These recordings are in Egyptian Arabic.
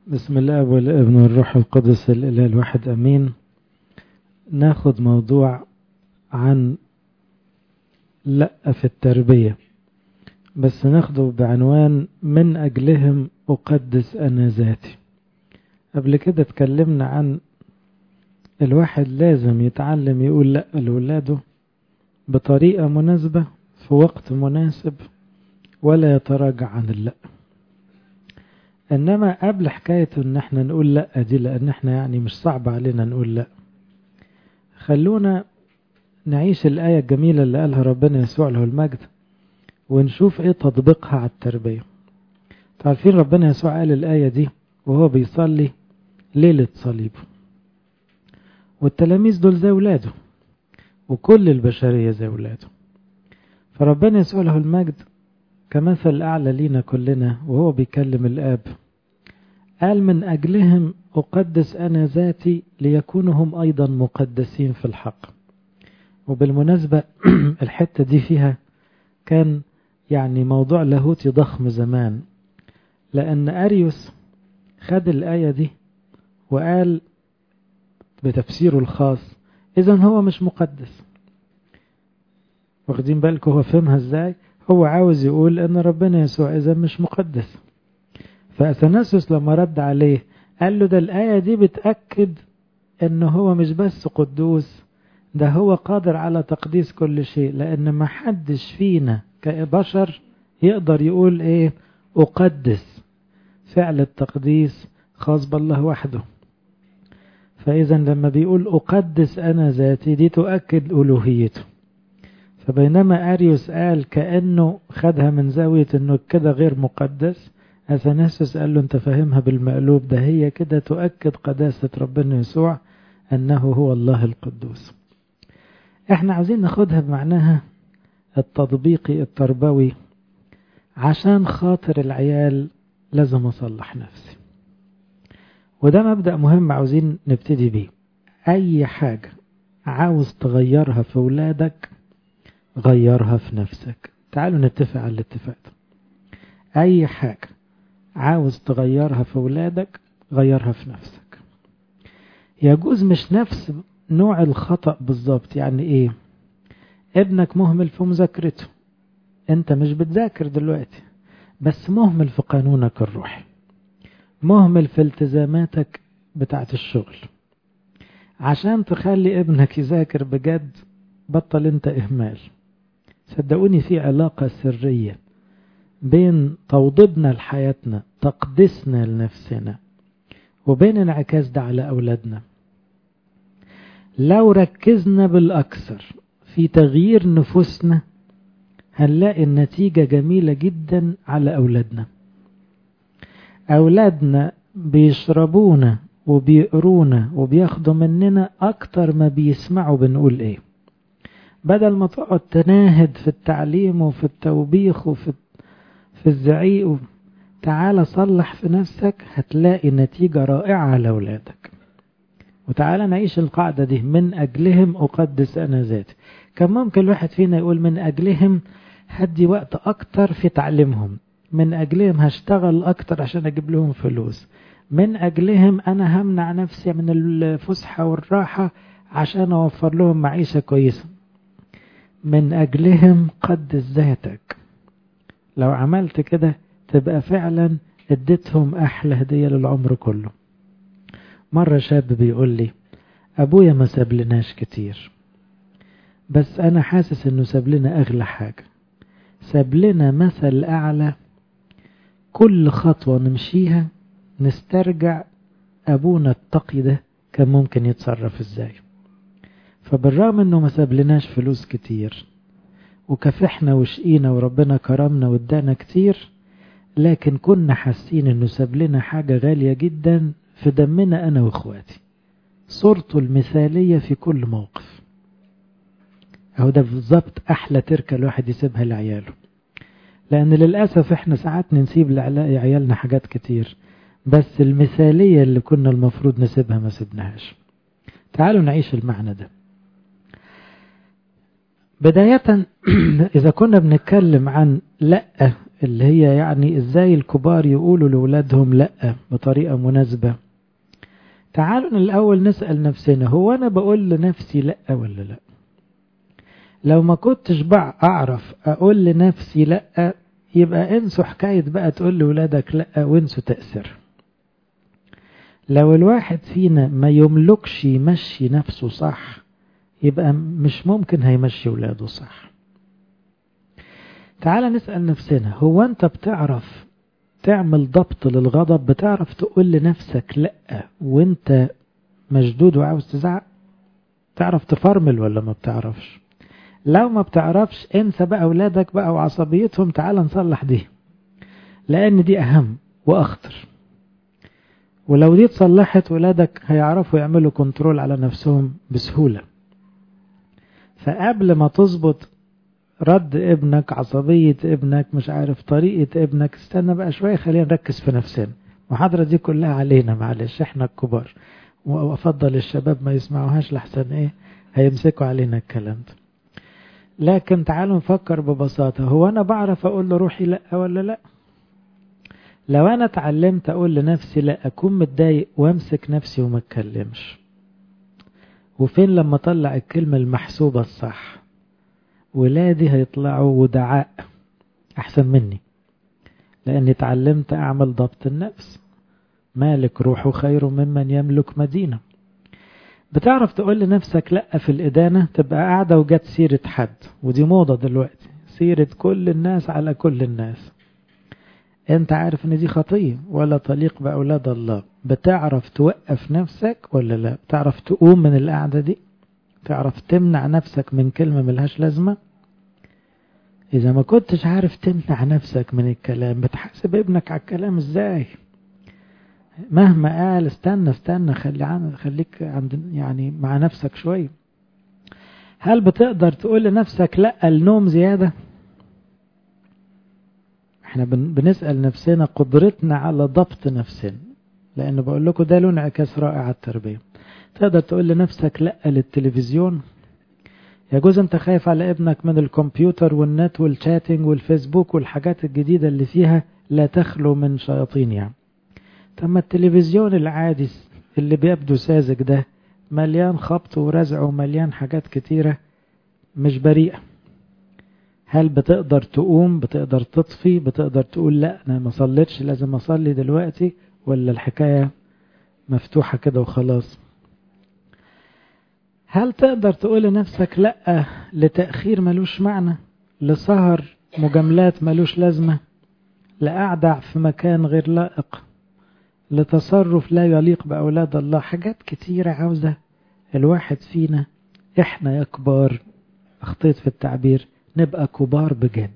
بسم الله والابن والروح القدس الإله الواحد أمين ناخد موضوع عن لأ في التربية بس ناخده بعنوان من أجلهم أقدس أنا ذاتي قبل كده اتكلمنا عن الواحد لازم يتعلم يقول لأ لولاده بطريقة مناسبة في وقت مناسب ولا يتراجع عن اللأ انما قبل حكاية ان احنا نقول لا دي لان احنا يعني مش صعب علينا نقول لا خلونا نعيش الآية الجميلة اللي قالها ربنا يسوع له المجد ونشوف ايه تطبيقها على التربية تعرفين ربنا يسوع قال الآية دي وهو بيصلي ليلة صليبه والتلاميذ دول زي ولاده وكل البشرية زي ولاده فربنا يسوع له المجد كمثل أعلى لينا كلنا وهو بيكلم الآب قال من أجلهم أقدس أنا ذاتي ليكونوا هم أيضا مقدسين في الحق وبالمناسبة الحتة دي فيها كان يعني موضوع لاهوتي ضخم زمان لأن أريوس خد الآية دي وقال بتفسيره الخاص إذا هو مش مقدس واخدين بالكم هو فهمها ازاي هو عاوز يقول ان ربنا يسوع اذا مش مقدس فاثناسوس لما رد عليه قال له ده الايه دي بتاكد ان هو مش بس قدوس ده هو قادر على تقديس كل شيء لان ما حدش فينا كبشر يقدر يقول ايه اقدس فعل التقديس خاص بالله وحده فاذا لما بيقول اقدس انا ذاتي دي تؤكد الوهيته فبينما أريوس قال كأنه خدها من زاوية أنه كده غير مقدس أثناسوس قال له أنت فاهمها بالمقلوب ده هي كده تؤكد قداسة ربنا يسوع أنه هو الله القدوس احنا عاوزين ناخدها بمعناها التطبيقي التربوي عشان خاطر العيال لازم أصلح نفسي وده مبدأ مهم عاوزين نبتدي بيه أي حاجة عاوز تغيرها في ولادك غيرها في نفسك تعالوا نتفق على الاتفاق ده اي حاجة عاوز تغيرها في ولادك غيرها في نفسك يجوز مش نفس نوع الخطأ بالظبط يعني ايه ابنك مهمل في مذاكرته انت مش بتذاكر دلوقتي بس مهمل في قانونك الروحي مهمل في التزاماتك بتاعت الشغل عشان تخلي ابنك يذاكر بجد بطل انت اهمال صدقوني في علاقة سرية بين توضيبنا لحياتنا تقديسنا لنفسنا وبين انعكاس ده على أولادنا لو ركزنا بالأكثر في تغيير نفوسنا هنلاقي النتيجة جميلة جدا على أولادنا أولادنا بيشربونا وبيقرونا وبياخدوا مننا أكتر ما بيسمعوا بنقول إيه بدل ما تقعد تناهد في التعليم وفي التوبيخ وفي في الزعيق تعالى صلح في نفسك هتلاقي نتيجة رائعة على أولادك وتعالى نعيش القاعدة دي من أجلهم أقدس أنا ذاتي كان ممكن الواحد فينا يقول من أجلهم هدي وقت أكتر في تعليمهم من أجلهم هشتغل أكتر عشان أجيب لهم فلوس من أجلهم أنا همنع نفسي من الفسحة والراحة عشان أوفر لهم معيشة كويسة من أجلهم قدس ذاتك لو عملت كده تبقى فعلا اديتهم أحلى هدية للعمر كله مرة شاب بيقول لي أبويا ما سابلناش كتير بس أنا حاسس إنه ساب لنا أغلى حاجة ساب لنا مثل أعلى كل خطوة نمشيها نسترجع أبونا التقي ده كان ممكن يتصرف إزاي فبالرغم انه ما سابلناش فلوس كتير وكافحنا وشقينا وربنا كرمنا وادانا كتير لكن كنا حاسين انه ساب لنا حاجة غالية جدا في دمنا انا واخواتي صورته المثالية في كل موقف اهو ده بالظبط احلى تركة الواحد يسيبها لعياله لان للأسف احنا ساعات نسيب لعيالنا حاجات كتير بس المثالية اللي كنا المفروض نسيبها ما سيبناهاش تعالوا نعيش المعنى ده بداية إذا كنا بنتكلم عن لأ اللي هي يعني ازاي الكبار يقولوا لأولادهم لأ بطريقة مناسبة تعالوا الأول نسأل نفسنا هو أنا بقول لنفسي لأ ولا لأ لو ما كنتش بقى أعرف أقول لنفسي لأ يبقى انسوا حكاية بقى تقول لولادك لأ وانسوا تأثير لو الواحد فينا ما يملكش يمشي نفسه صح يبقى مش ممكن هيمشي ولاده صح تعال نسأل نفسنا هو انت بتعرف تعمل ضبط للغضب بتعرف تقول لنفسك لأ وانت مشدود وعاوز تزعق تعرف تفرمل ولا ما بتعرفش لو ما بتعرفش انسى بقى اولادك بقى وعصبيتهم تعال نصلح دي لان دي اهم واخطر ولو دي اتصلحت ولادك هيعرفوا يعملوا كنترول على نفسهم بسهولة فقبل ما تظبط رد ابنك عصبية ابنك مش عارف طريقة ابنك استنى بقى شوية خلينا نركز في نفسنا المحاضرة دي كلها علينا معلش احنا الكبار وافضل الشباب ما يسمعوهاش لحسن ايه هيمسكوا علينا الكلام ده لكن تعالوا نفكر ببساطة هو أنا بعرف أقول لروحي لأ ولا لأ لو أنا اتعلمت أقول لنفسي لأ أكون متضايق وأمسك نفسي وما اتكلمش وفين لما أطلع الكلمة المحسوبة الصح ولادي هيطلعوا ودعاء أحسن مني لأني اتعلمت أعمل ضبط النفس مالك روحه خير ممن يملك مدينة بتعرف تقول لنفسك لأ في الإدانة تبقى قاعدة وجت سيرة حد ودي موضة دلوقتي سيرة كل الناس على كل الناس انت عارف ان دي خطية ولا طليق بأولاد الله بتعرف توقف نفسك ولا لا بتعرف تقوم من القعدة دي تعرف تمنع نفسك من كلمة ملهاش لازمة إذا ما كنتش عارف تمنع نفسك من الكلام بتحاسب ابنك على الكلام ازاي مهما قال استنى استنى خلي عن خليك عند يعني مع نفسك شوية هل بتقدر تقول لنفسك لا النوم زيادة احنا بنسأل نفسنا قدرتنا على ضبط نفسنا لأن بقول لكم ده له انعكاس رائع على التربية تقدر تقول لنفسك لا للتلفزيون يجوز انت خايف على ابنك من الكمبيوتر والنت والشاتنج والفيسبوك والحاجات الجديدة اللي فيها لا تخلو من شياطين يعني طب ما التلفزيون العادي اللي بيبدو ساذج ده مليان خبط ورزع ومليان حاجات كتيرة مش بريئة هل بتقدر تقوم بتقدر تطفي بتقدر تقول لا انا ما صليتش لازم اصلي دلوقتي ولا الحكاية مفتوحة كده وخلاص هل تقدر تقول لنفسك لا لتأخير ملوش معنى لسهر مجاملات ملوش لازمة لأعدع في مكان غير لائق لتصرف لا يليق بأولاد الله حاجات كتيرة عاوزة الواحد فينا احنا يا كبار اخطيت في التعبير نبقى كبار بجد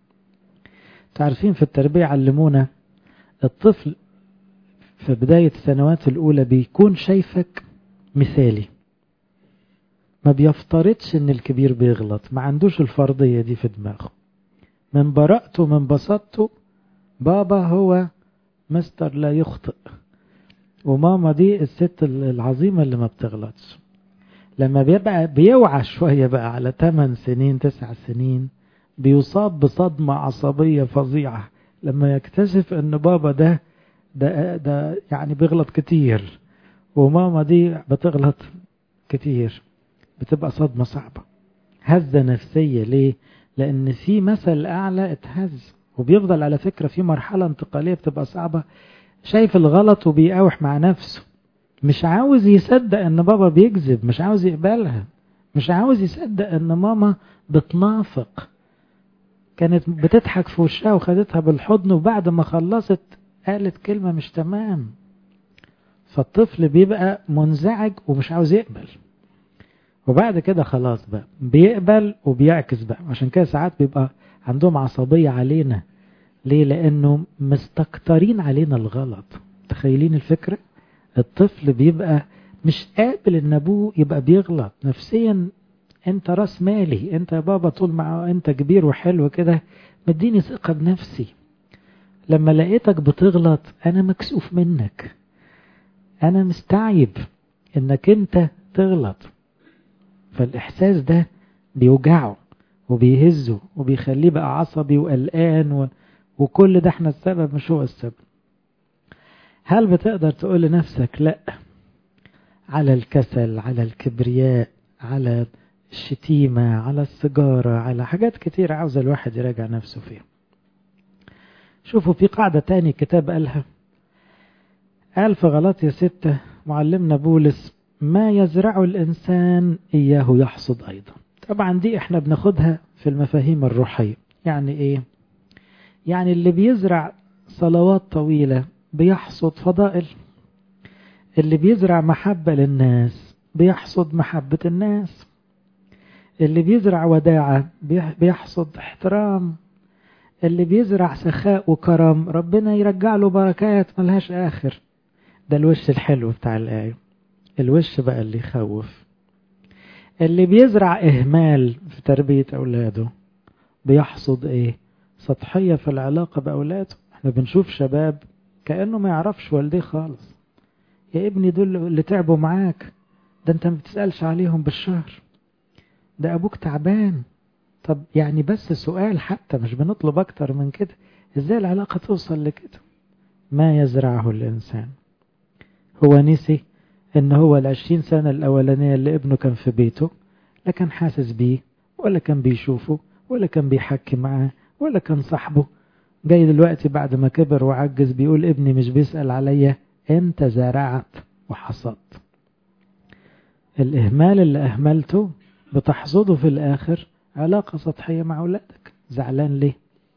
تعرفين في التربية علمونا الطفل في بداية السنوات الأولى بيكون شايفك مثالي ما بيفترضش ان الكبير بيغلط ما عندوش الفرضية دي في دماغه من براءته من بساطته بابا هو مستر لا يخطئ وماما دي الست العظيمة اللي ما بتغلطش لما بيبقى بيوعى شوية بقى على 8 سنين 9 سنين بيصاب بصدمة عصبية فظيعة لما يكتشف ان بابا ده ده, ده يعني بيغلط كتير وماما دي بتغلط كتير بتبقى صدمة صعبة هزة نفسية ليه؟ لأن في مثل أعلى اتهز وبيفضل على فكرة في مرحلة انتقالية بتبقى صعبة شايف الغلط وبيقاوح مع نفسه مش عاوز يصدق ان بابا بيكذب مش عاوز يقبلها مش عاوز يصدق ان ماما بتنافق كانت بتضحك في وشها وخدتها بالحضن وبعد ما خلصت قالت كلمة مش تمام فالطفل بيبقى منزعج ومش عاوز يقبل وبعد كده خلاص بقى بيقبل وبيعكس بقى عشان كده ساعات بيبقى عندهم عصبية علينا ليه لأنه مستكترين علينا الغلط تخيلين الفكرة الطفل بيبقى مش قابل ان ابوه يبقى بيغلط نفسيا انت راس مالي انت يا بابا طول ما انت كبير وحلو كده مديني ثقة بنفسي لما لقيتك بتغلط انا مكسوف منك انا مستعيب انك انت تغلط فالاحساس ده بيوجعه وبيهزه وبيخليه بقى عصبي وقلقان و... وكل ده احنا السبب مش هو السبب هل بتقدر تقول لنفسك لا على الكسل على الكبرياء على الشتيمة على السيجارة على حاجات كتير عاوز الواحد يراجع نفسه فيها شوفوا في قاعدة تاني كتاب قالها قال في غلطية ستة معلمنا بولس ما يزرع الإنسان إياه يحصد أيضا طبعا دي احنا بناخدها في المفاهيم الروحية يعني ايه يعني اللي بيزرع صلوات طويلة بيحصد فضائل اللي بيزرع محبة للناس بيحصد محبة الناس اللي بيزرع وداعة بيحصد احترام اللي بيزرع سخاء وكرم ربنا يرجع له بركات ملهاش آخر ده الوش الحلو بتاع الآية الوش بقى اللي يخوف اللي بيزرع إهمال في تربية أولاده بيحصد إيه سطحية في العلاقة بأولاده احنا بنشوف شباب كأنه ما يعرفش والديه خالص يا ابني دول اللي تعبوا معاك ده انت ما بتسألش عليهم بالشهر ده أبوك تعبان طب يعني بس سؤال حتى مش بنطلب أكتر من كده إزاي العلاقة توصل لكده ما يزرعه الإنسان هو نسي إن هو العشرين سنة الأولانية اللي ابنه كان في بيته لا كان حاسس بيه ولا كان بيشوفه ولا كان بيحكي معاه ولا كان صاحبه جاي دلوقتي بعد ما كبر وعجز بيقول ابني مش بيسأل عليا انت زرعت وحصدت الإهمال اللي أهملته بتحصده في الآخر علاقة سطحية مع أولادك زعلان ليه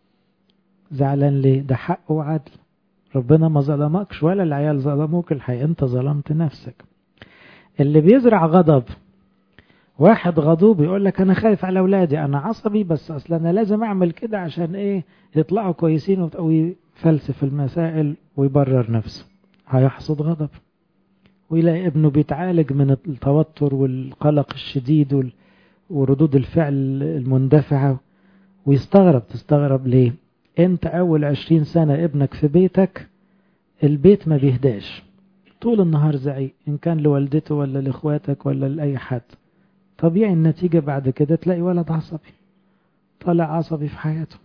زعلان ليه ده حق وعدل ربنا ما ظلمكش ولا العيال ظلموك الحقيقة انت ظلمت نفسك اللي بيزرع غضب واحد غضوب يقول لك انا خايف على اولادي انا عصبي بس اصل انا لازم اعمل كده عشان ايه يطلعوا كويسين ويفلسف المسائل ويبرر نفسه هيحصد غضب ويلاقي ابنه بيتعالج من التوتر والقلق الشديد وردود الفعل المندفعة ويستغرب تستغرب ليه انت اول عشرين سنة ابنك في بيتك البيت ما بيهداش طول النهار زعيق ان كان لوالدته ولا لاخواتك ولا لأي حد طبيعي النتيجة بعد كده تلاقي ولد عصبي طالع عصبي في حياته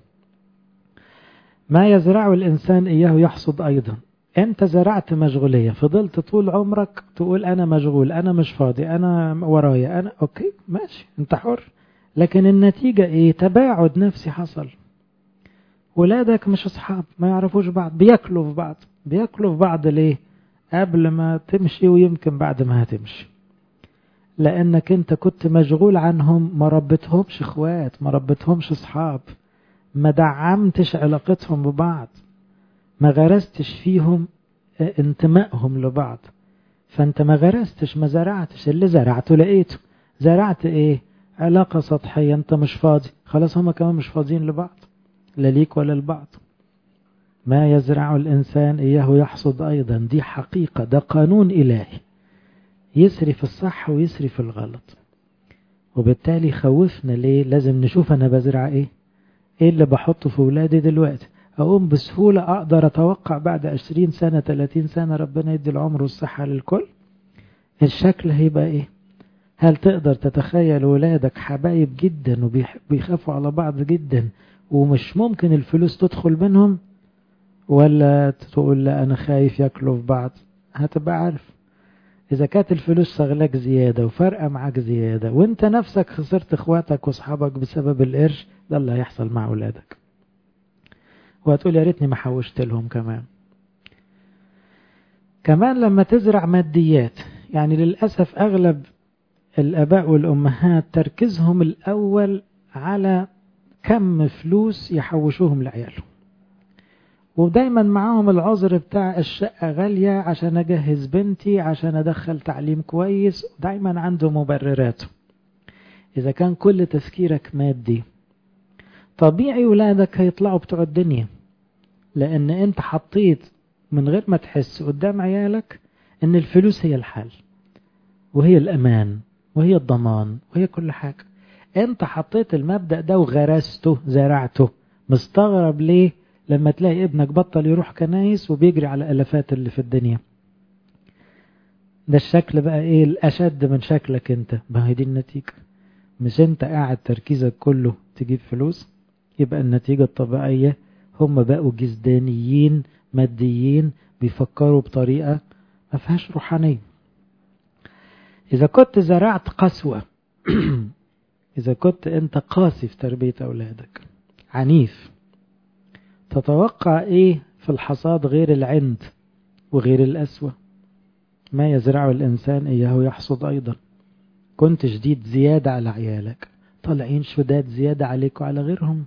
ما يزرعه الإنسان إياه يحصد أيضا أنت زرعت مشغولية فضلت طول عمرك تقول أنا مشغول أنا مش فاضي أنا ورايا أنا أوكي ماشي أنت حر لكن النتيجة إيه تباعد نفسي حصل ولادك مش أصحاب ما يعرفوش بعض بياكلوا في بعض بياكلوا في بعض ليه قبل ما تمشي ويمكن بعد ما هتمشي لأنك أنت كنت مشغول عنهم ما ربتهمش إخوات ما ربتهمش أصحاب ما دعمتش علاقتهم ببعض ما غرستش فيهم انتمائهم لبعض فأنت ما غرستش ما زرعتش اللي زرعته لقيته زرعت إيه علاقة سطحية أنت مش فاضي خلاص هما كمان مش فاضيين لبعض لا ليك ولا لبعض ما يزرع الإنسان إياه يحصد أيضا دي حقيقة ده قانون إلهي يسري في الصح ويسري في الغلط وبالتالي خوفنا ليه لازم نشوف أنا بزرع إيه إيه اللي بحطه في ولادي دلوقتي أقوم بسهولة أقدر أتوقع بعد عشرين سنة تلاتين سنة ربنا يدي العمر والصحة للكل الشكل هيبقى إيه هل تقدر تتخيل ولادك حبايب جدا وبيخافوا على بعض جدا ومش ممكن الفلوس تدخل منهم ولا تقول لا أنا خايف ياكلوا في بعض هتبقى عارف إذا كانت الفلوس شغلك زيادة وفارقة معاك زيادة وانت نفسك خسرت اخواتك واصحابك بسبب القرش ده اللي هيحصل مع أولادك وهتقول يا ريتني ما حوشت لهم كمان كمان لما تزرع ماديات يعني للأسف أغلب الآباء والأمهات تركيزهم الأول على كم فلوس يحوشوهم لعيالهم ودايما معاهم العذر بتاع الشقة غالية عشان أجهز بنتي عشان أدخل تعليم كويس دايما عنده مبرراته إذا كان كل تفكيرك مادي طبيعي ولادك هيطلعوا بتوع الدنيا لأن أنت حطيت من غير ما تحس قدام عيالك أن الفلوس هي الحل وهي الأمان وهي الضمان وهي كل حاجة أنت حطيت المبدأ ده وغرسته زرعته مستغرب ليه لما تلاقي ابنك بطل يروح كنايس وبيجري على ألفات اللي في الدنيا ده الشكل بقى ايه الأشد من شكلك انت ما هي دي النتيجة مش انت قاعد تركيزك كله تجيب فلوس يبقى النتيجة الطبيعية هم بقوا جزدانيين ماديين بيفكروا بطريقة ما فيهاش روحانية إذا كنت زرعت قسوة إذا كنت أنت قاسي في تربية أولادك عنيف تتوقع إيه في الحصاد غير العند وغير الأسوة ما يزرعه الإنسان إياه يحصد أيضا كنت شديد زيادة على عيالك طالعين شداد زيادة عليك وعلى غيرهم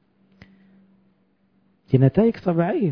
دي نتائج طبيعية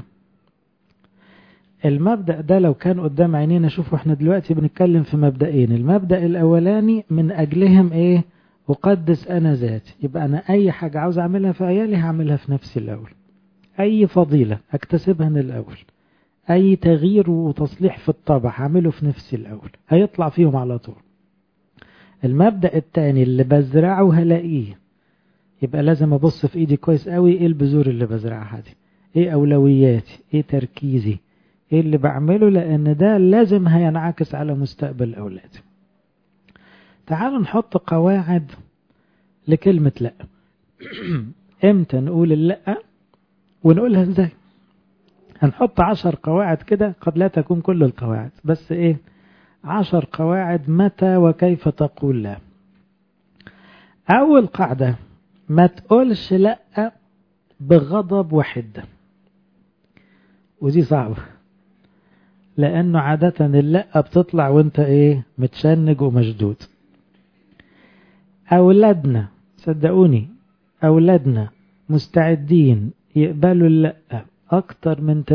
المبدأ ده لو كان قدام عينينا شوفوا احنا دلوقتي بنتكلم في مبدأين المبدأ الأولاني من أجلهم ايه أقدس أنا ذاتي يبقى أنا أي حاجة عاوز أعملها في عيالي هعملها في نفسي الأول أي فضيلة أكتسبها من الأول أي تغيير وتصليح في الطبع هعمله في نفسي الأول هيطلع فيهم على طول المبدأ الثاني اللي بزرعه هلاقيه يبقى لازم أبص في إيدي كويس قوي إيه البذور اللي بزرعها دي إيه أولوياتي إيه تركيزي إيه اللي بعمله لأن ده لازم هينعكس على مستقبل أولادي تعالوا نحط قواعد لكلمة لأ امتى نقول اللأ ونقولها ازاي هنحط عشر قواعد كده قد لا تكون كل القواعد بس ايه عشر قواعد متى وكيف تقول لا اول قاعدة ما تقولش لا بغضب وحدة ودي صعبة لانه عادة اللا بتطلع وانت ايه متشنج ومشدود اولادنا صدقوني اولادنا مستعدين يقبلوا اللا اكتر من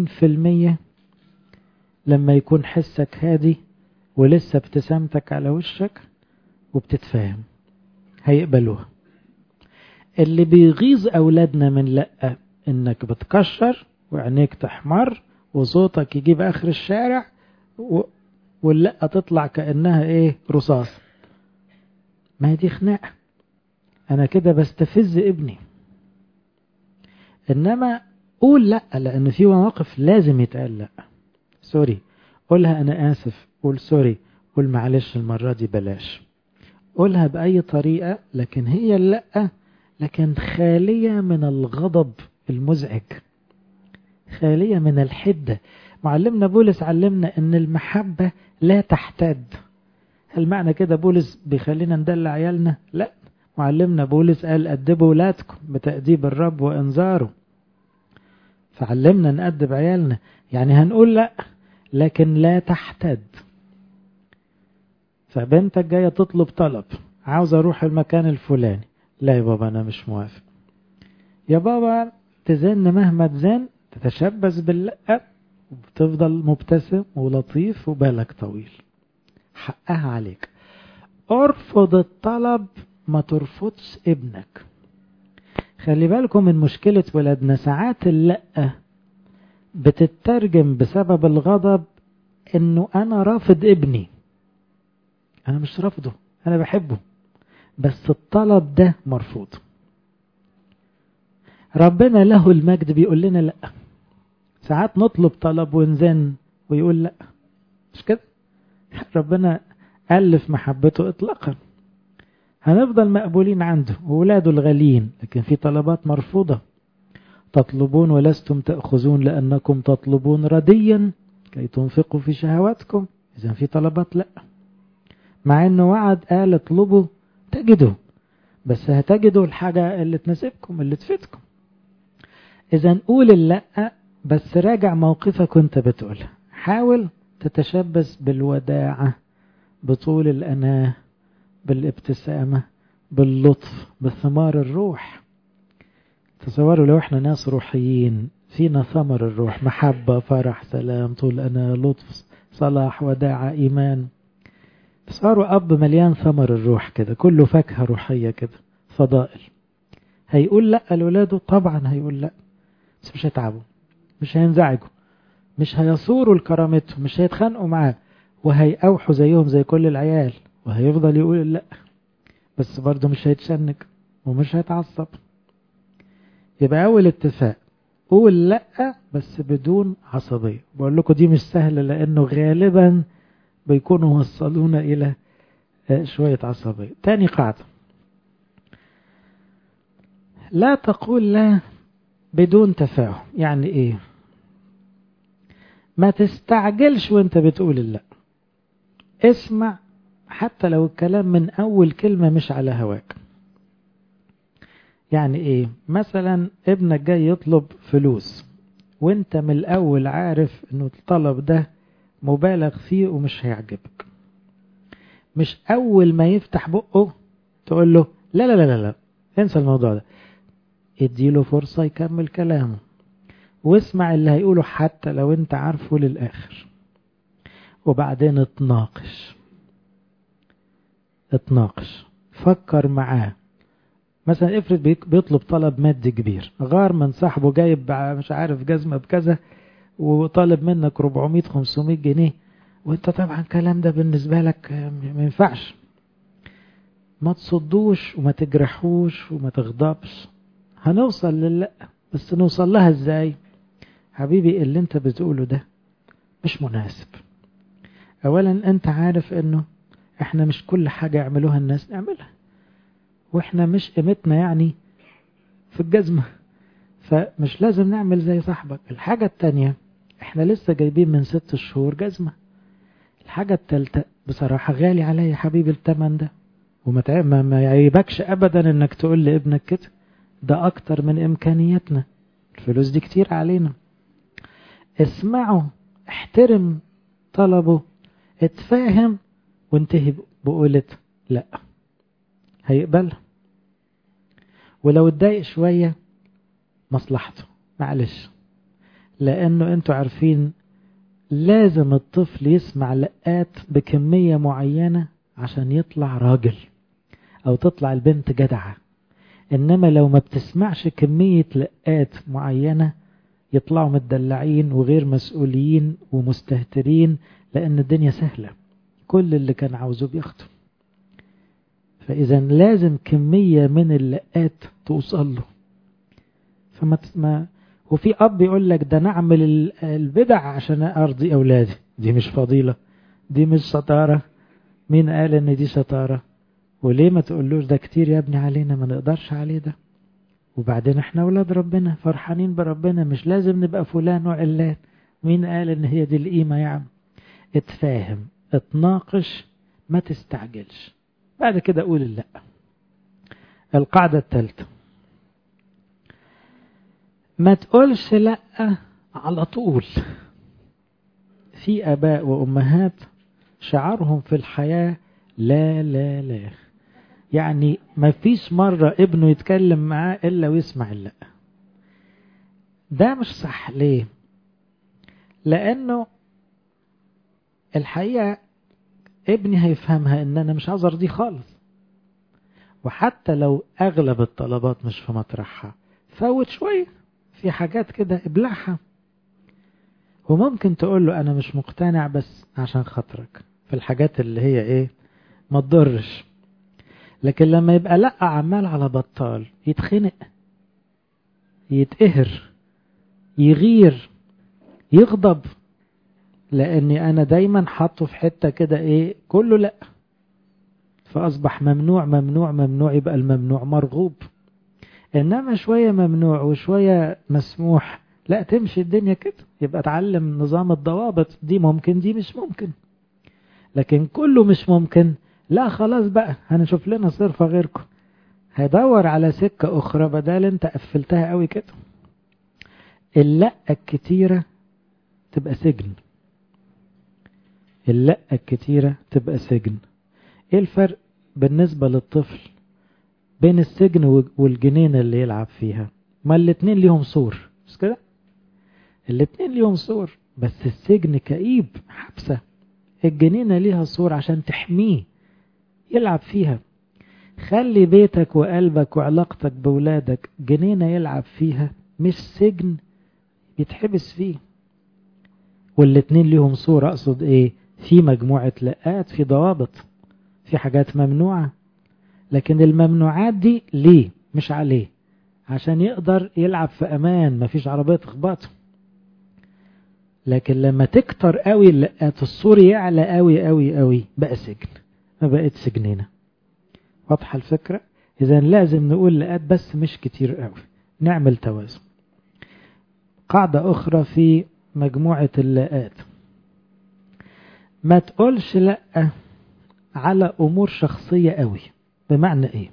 80% لما يكون حسك هادي ولسه ابتسامتك على وشك وبتتفاهم هيقبلوها اللي بيغيظ اولادنا من لا انك بتكشر وعينيك تحمر وصوتك يجيب اخر الشارع و... واللا تطلع كانها ايه رصاص ما هي دي خناقه انا كده بستفز ابني انما قول لا لان في مواقف لازم يتقال لا سوري قولها انا اسف قول سوري قول معلش المرة دي بلاش قولها بأي طريقة لكن هي لا لكن خالية من الغضب المزعج خالية من الحدة معلمنا بولس علمنا ان المحبة لا تحتد هل معنى كده بولس بيخلينا ندلع عيالنا لا معلمنا بولس قال أدبوا ولادكم بتأديب الرب وإنذاره فعلمنا نأدب عيالنا يعني هنقول لا لكن لا تحتد فبنتك جاية تطلب طلب عاوز أروح المكان الفلاني لا يا بابا أنا مش موافق يا بابا تزن مهما تزن تتشبث باللأ وبتفضل مبتسم ولطيف وبالك طويل حقها عليك ارفض الطلب ما ترفضش ابنك خلي بالكم من مشكلة ولادنا ساعات اللأ بتترجم بسبب الغضب انه انا رافض ابني انا مش رافضه انا بحبه بس الطلب ده مرفوض ربنا له المجد بيقول لنا لا ساعات نطلب طلب ونزن ويقول لا مش كده ربنا ألف محبته إطلاقا هنفضل مقبولين عنده وولاده الغاليين لكن في طلبات مرفوضة تطلبون ولستم تأخذون لأنكم تطلبون رديا كي تنفقوا في شهواتكم إذا في طلبات لا مع أنه وعد قال اطلبوا تجدوا بس هتجدوا الحاجة اللي تناسبكم اللي تفيدكم إذا قول اللا بس راجع موقفك وانت بتقولها حاول تتشبث بالوداعة بطول الأناه بالابتسامة باللطف بثمار الروح تصوروا لو احنا ناس روحيين فينا ثمر الروح محبة فرح سلام طول أنا لطف صلاح وداعة إيمان تصوروا أب مليان ثمر الروح كده كله فاكهة روحية كده فضائل هيقول لا لولاده طبعا هيقول لا بس مش هيتعبوا مش هينزعجوا مش هيصوروا لكرامته مش هيتخانقوا معاه وهيأوحوا زيهم زي كل العيال وهيفضل يقول لا بس برضه مش هيتشنج ومش هيتعصب يبقى أول اتفاق قول لا بس بدون عصبية بقول لكم دي مش سهلة لأنه غالبا بيكونوا وصلونا إلى شوية عصبية تاني قاعدة لا تقول لا بدون تفاهم يعني ايه ما تستعجلش وانت بتقول لا اسمع حتى لو الكلام من اول كلمة مش على هواك يعني ايه مثلا ابنك جاي يطلب فلوس وانت من الاول عارف انه الطلب ده مبالغ فيه ومش هيعجبك مش اول ما يفتح بقه تقول له لا لا لا لا انسى الموضوع ده اديله فرصة يكمل كلامه واسمع اللي هيقوله حتى لو انت عارفه للآخر وبعدين اتناقش اتناقش فكر معاه مثلا افرض بيطلب طلب مادي كبير غار من صاحبه جايب مش عارف جزمة بكذا وطالب منك 400 500 جنيه وانت طبعا الكلام ده بالنسبة لك ما ينفعش ما تصدوش وما تجرحوش وما تغضبش هنوصل للا بس نوصل لها ازاي حبيبي اللي انت بتقوله ده مش مناسب اولا انت عارف انه احنا مش كل حاجة يعملوها الناس نعملها واحنا مش قيمتنا يعني في الجزمة فمش لازم نعمل زي صاحبك الحاجة التانية احنا لسه جايبين من ست شهور جزمة الحاجة التالتة بصراحة غالي عليا يا حبيبي التمن ده وما ما يعيبكش ابدا انك تقول لابنك كده ده اكتر من امكانياتنا الفلوس دي كتير علينا اسمعه احترم طلبه اتفاهم وانتهي بقولة لا هيقبلها ولو اتضايق شوية مصلحته معلش لانه انتوا عارفين لازم الطفل يسمع لقات بكمية معينة عشان يطلع راجل او تطلع البنت جدعة انما لو ما بتسمعش كمية لقات معينة يطلعوا متدلعين وغير مسؤولين ومستهترين لان الدنيا سهلة كل اللي كان عاوزه بياخده فاذا لازم كمية من اللقات توصل له فما تسمع وفي اب يقول لك ده نعمل البدع عشان ارضي اولادي دي مش فضيلة دي مش شطارة مين قال ان دي شطارة وليه ما تقولوش ده كتير يا ابني علينا ما نقدرش عليه ده وبعدين احنا اولاد ربنا فرحانين بربنا مش لازم نبقى فلان وعلان مين قال ان هي دي القيمة يا عم اتفاهم اتناقش ما تستعجلش بعد كده قول لا القاعدة الثالثة ما تقولش لا على طول في اباء وامهات شعارهم في الحياة لا لا لا يعني ما فيش مرة ابنه يتكلم معاه إلا ويسمع لا ده مش صح ليه لأنه الحقيقة ابني هيفهمها ان انا مش عاوز ارضيه خالص وحتى لو اغلب الطلبات مش في مطرحها فوت شوية في حاجات كده ابلعها وممكن تقول له انا مش مقتنع بس عشان خاطرك في الحاجات اللي هي ايه ما تضرش لكن لما يبقى لا عمال على بطال يتخنق يتقهر يغير يغضب لاني انا دايما حاطه في حته كده ايه كله لا فاصبح ممنوع ممنوع ممنوع يبقى الممنوع مرغوب انما شويه ممنوع وشويه مسموح لا تمشي الدنيا كده يبقى اتعلم نظام الضوابط دي ممكن دي مش ممكن لكن كله مش ممكن لا خلاص بقى هنشوف لنا صرفة غيركم هيدور على سكة أخرى بدل أنت قفلتها قوي كده اللأ الكتيرة تبقى سجن اللأ الكتيرة تبقى سجن ايه الفرق بالنسبة للطفل بين السجن والجنينة اللي يلعب فيها ما الاتنين ليهم سور مش كده الاتنين ليهم سور بس السجن كئيب حبسة الجنينة ليها سور عشان تحميه يلعب فيها خلي بيتك وقلبك وعلاقتك بولادك جنينة يلعب فيها مش سجن يتحبس فيه والاتنين ليهم صورة أقصد إيه في مجموعة لقات في ضوابط في حاجات ممنوعة لكن الممنوعات دي ليه مش عليه عشان يقدر يلعب في أمان مفيش عربية تخبطه لكن لما تكتر قوي اللقات السور يعلى قوي قوي قوي بقى سجن ما بقت سجننا واضحة الفكرة إذا لازم نقول لقات بس مش كتير قوي نعمل توازن قاعدة أخرى في مجموعة اللاءات ما تقولش لأ على أمور شخصية قوي بمعنى إيه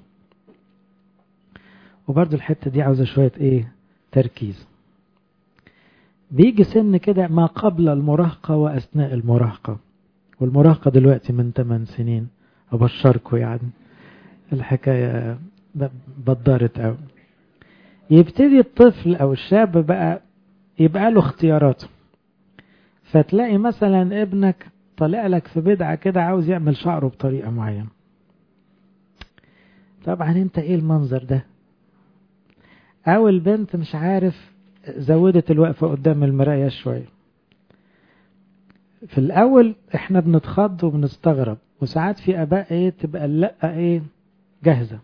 وبرضو الحتة دي عاوزة شوية إيه تركيز بيجي سن كده ما قبل المراهقة وأثناء المراهقة والمراهقة دلوقتي من 8 سنين أبشركم يعني الحكاية بدرت أوي يبتدي الطفل أو الشاب بقى يبقى له اختياراته فتلاقي مثلا ابنك طالع لك في بدعة كده عاوز يعمل شعره بطريقة معينة طبعا انت ايه المنظر ده او البنت مش عارف زودت الوقفة قدام المراية شوية في الاول احنا بنتخض وبنستغرب وساعات في اباء ايه تبقى اللقة ايه جاهزة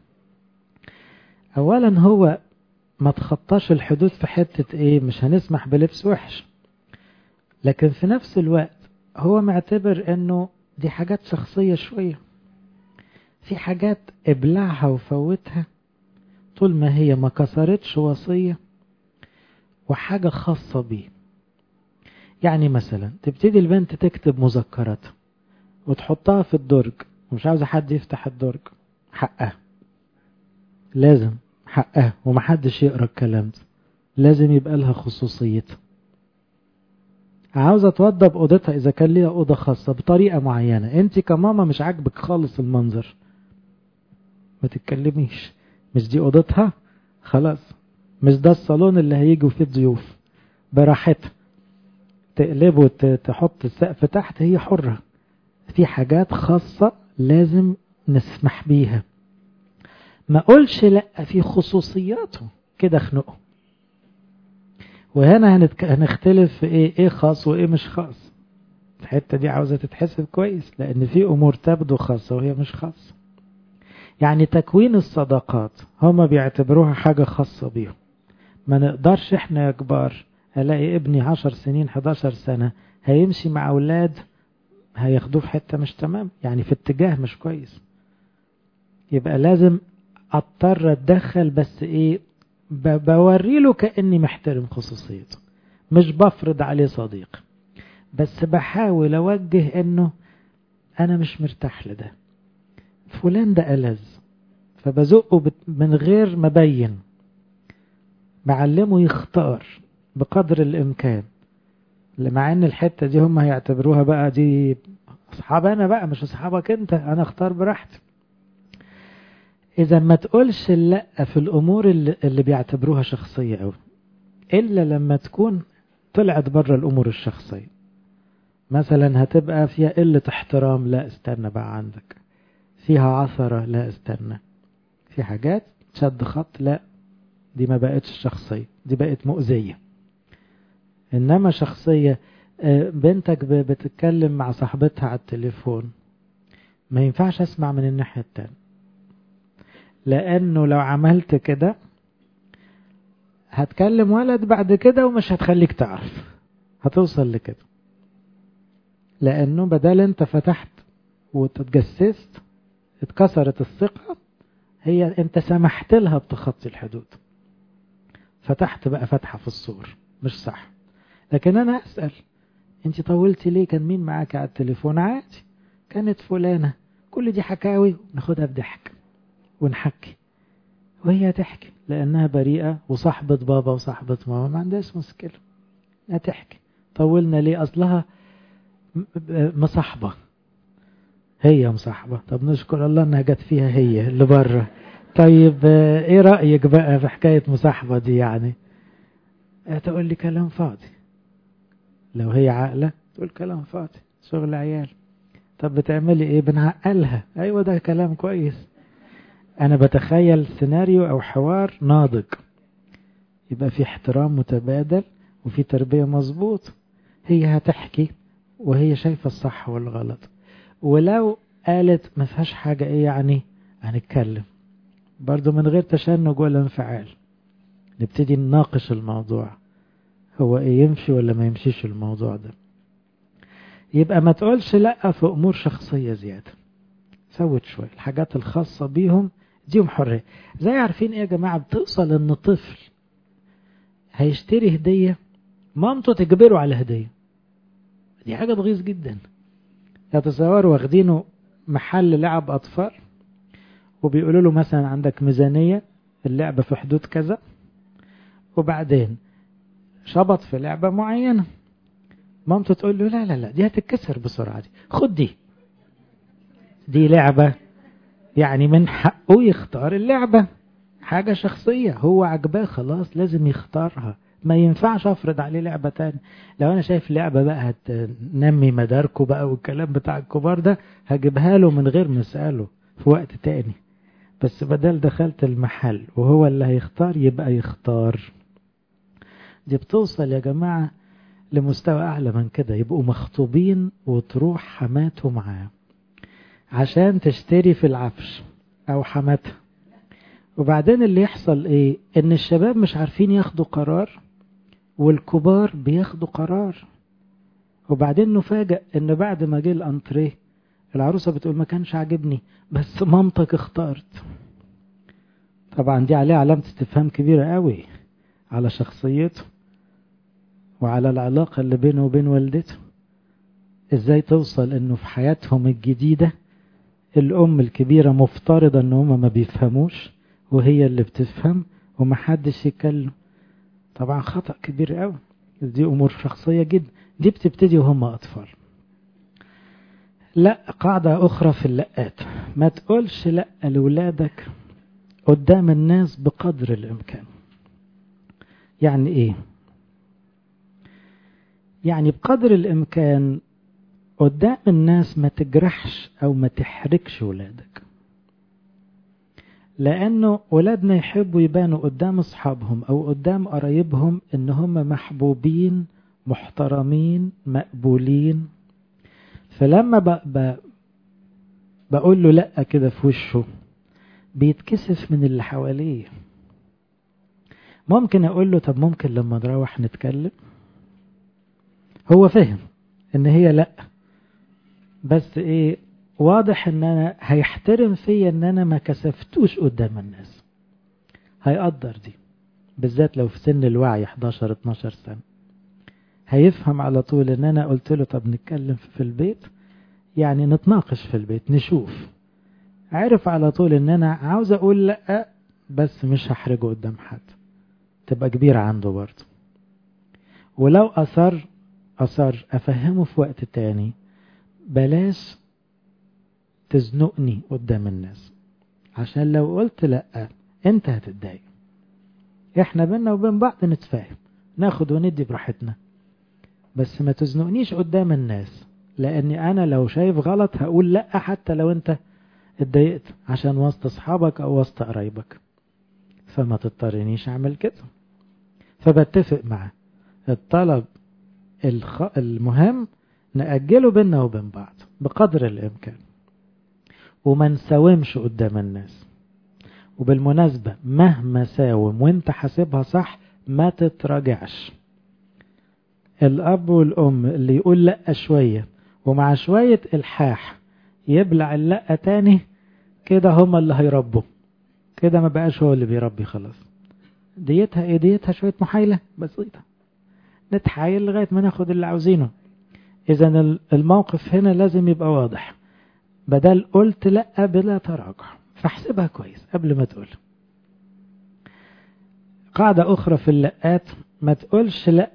اولا هو ما تخطاش الحدود في حتة ايه مش هنسمح بلبس وحش لكن في نفس الوقت هو معتبر انه دي حاجات شخصية شوية في حاجات ابلعها وفوتها طول ما هي ما كسرتش وصية وحاجة خاصة بيه يعني مثلا تبتدي البنت تكتب مذكراتها وتحطها في الدرج ومش عاوزة حد يفتح الدرج حقها لازم حقها ومحدش يقرا الكلام ده لازم يبقى لها خصوصيتها عاوزة توضب اوضتها اذا كان ليها اوضة خاصة بطريقة معينة انت كماما مش عاجبك خالص المنظر ما تتكلميش مش دي اوضتها خلاص مش ده الصالون اللي هيجوا فيه الضيوف براحتها تقلبه تحط السقف تحت هي حرة في حاجات خاصة لازم نسمح بيها ما قولش لا في خصوصياته كده خنقه وهنا هنتك... هنختلف في ايه ايه خاص وايه مش خاص الحته دي عاوزه تتحسب كويس لان في امور تبدو خاصه وهي مش خاصه يعني تكوين الصداقات هما بيعتبروها حاجه خاصه بيهم ما نقدرش احنا يا كبار الاقي ابني عشر سنين 11 سنه هيمشي مع اولاد هياخدوه في حته مش تمام يعني في اتجاه مش كويس يبقى لازم اضطر اتدخل بس ايه بوري له كاني محترم خصوصيته مش بفرض عليه صديق بس بحاول اوجه انه انا مش مرتاح لده فلان ده ألذ فبزقه من غير ما بين بعلمه يختار بقدر الامكان مع ان الحته دي هم هيعتبروها بقى دي اصحاب انا بقى مش اصحابك انت انا اختار براحتي إذا ما تقولش لا في الأمور اللي, اللي بيعتبروها شخصية أوي إلا لما تكون طلعت بره الأمور الشخصية مثلا هتبقى فيها قلة احترام لا استنى بقى عندك فيها عثرة لا استنى في حاجات شد خط لا دي ما بقتش شخصية دي بقت مؤذية إنما شخصية بنتك بتتكلم مع صاحبتها على التليفون ما ينفعش أسمع من الناحية التانية لانه لو عملت كده هتكلم ولد بعد كده ومش هتخليك تعرف هتوصل لكده لانه بدل انت فتحت وتتجسست اتكسرت الثقة هي انت سمحت لها بتخطي الحدود فتحت بقى فتحة في الصور مش صح لكن انا اسأل انت طولتي ليه كان مين معاك على التليفون عادي كانت فلانة كل دي حكاوي ناخدها بضحك ونحكي وهي تحكي لأنها بريئة وصاحبة بابا وصاحبة ماما ما عندهاش مشكلة هتحكي طولنا ليه أصلها مصاحبة هي مصاحبة طب نشكر الله انها جت فيها هي اللي بره طيب ايه رأيك بقى في حكاية مصاحبة دي يعني تقول لي كلام فاضي لو هي عاقلة تقول كلام فاضي شغل عيال طب بتعملي ايه بنعقلها ايوه ده كلام كويس انا بتخيل سيناريو او حوار ناضج يبقى في احترام متبادل وفي تربية مظبوط هي هتحكي وهي شايفة الصح والغلط ولو قالت ما فيهاش حاجة ايه يعني هنتكلم برضو من غير تشنج ولا انفعال نبتدي نناقش الموضوع هو ايه يمشي ولا ما يمشيش الموضوع ده يبقى ما تقولش لا في امور شخصية زيادة سوت شوية الحاجات الخاصة بيهم ديهم حرية زي عارفين ايه يا جماعة بتوصل ان طفل هيشتري هدية مامته تجبره على هدية دي حاجة تغيظ جدا يتصوروا واخدينه محل لعب أطفال وبيقولوا له مثلا عندك ميزانية اللعبة في حدود كذا وبعدين شبط في لعبة معينة مامته تقول له لا لا لا دي هتتكسر بسرعة دي خد دي دي لعبة يعني من حقه يختار اللعبة حاجة شخصية هو عجباه خلاص لازم يختارها ما ينفعش افرض عليه لعبة تاني لو انا شايف لعبة بقى هتنمي مداركه بقى والكلام بتاع الكبار ده هجيبها له من غير ما اسأله في وقت تاني بس بدل دخلت المحل وهو اللي هيختار يبقى يختار دي بتوصل يا جماعة لمستوى أعلى من كده يبقوا مخطوبين وتروح حماته معاه عشان تشتري في العفش أو حماتها وبعدين اللي يحصل إيه إن الشباب مش عارفين ياخدوا قرار والكبار بياخدوا قرار وبعدين نفاجأ إن بعد ما جه الأنتريه العروسة بتقول ما كانش عاجبني بس مامتك اختارت طبعا دي عليها علامة استفهام كبيرة قوي على شخصيته وعلى العلاقة اللي بينه وبين والدته ازاي توصل انه في حياتهم الجديدة الام الكبيرة مفترضة ان هما ما بيفهموش وهي اللي بتفهم ومحدش يتكلم طبعا خطأ كبير قوي دي امور شخصية جدا دي بتبتدي وهم اطفال لا قاعدة اخرى في اللقات ما تقولش لا لولادك قدام الناس بقدر الامكان يعني ايه يعني بقدر الامكان قدام الناس ما تجرحش او ما تحركش ولادك لانه ولادنا يحبوا يبانوا قدام اصحابهم او قدام قرايبهم ان هم محبوبين محترمين مقبولين فلما ب... ب... بقول له لا كده في وشه بيتكسف من اللي حواليه ممكن اقول له طب ممكن لما نروح نتكلم هو فهم ان هي لا بس ايه واضح ان انا هيحترم فيا ان انا ما كسفتوش قدام الناس هيقدر دي بالذات لو في سن الوعي 11 12 سنه هيفهم على طول ان انا قلت له طب نتكلم في البيت يعني نتناقش في البيت نشوف عرف على طول ان انا عاوز اقول لا بس مش هحرجه قدام حد تبقى كبيرة عنده برضه ولو أصر أصر أفهمه في وقت تاني بلاش تزنقني قدام الناس عشان لو قلت لأ انت هتتضايق احنا بينا وبين بعض نتفاهم ناخد وندي براحتنا بس ما تزنقنيش قدام الناس لاني انا لو شايف غلط هقول لا حتى لو انت اتضايقت عشان وسط اصحابك او وسط قرايبك فما تضطرنيش اعمل كده فبتفق معاه الطلب الخ... المهم نأجله بينا وبين بعض بقدر الإمكان وما نساومش قدام الناس وبالمناسبة مهما ساوم وانت حاسبها صح ما تتراجعش الأب والأم اللي يقول لأ شوية ومع شوية إلحاح يبلع اللأ تاني كده هما اللي هيربوا كده ما بقاش هو اللي بيربي خلاص ديتها ايه ديتها شوية محايلة بسيطة نتحايل لغاية ما ناخد اللي عاوزينه اذا الموقف هنا لازم يبقى واضح بدل قلت لا بلا تراجع فاحسبها كويس قبل ما تقول قاعدة أخرى في اللقات ما تقولش لأ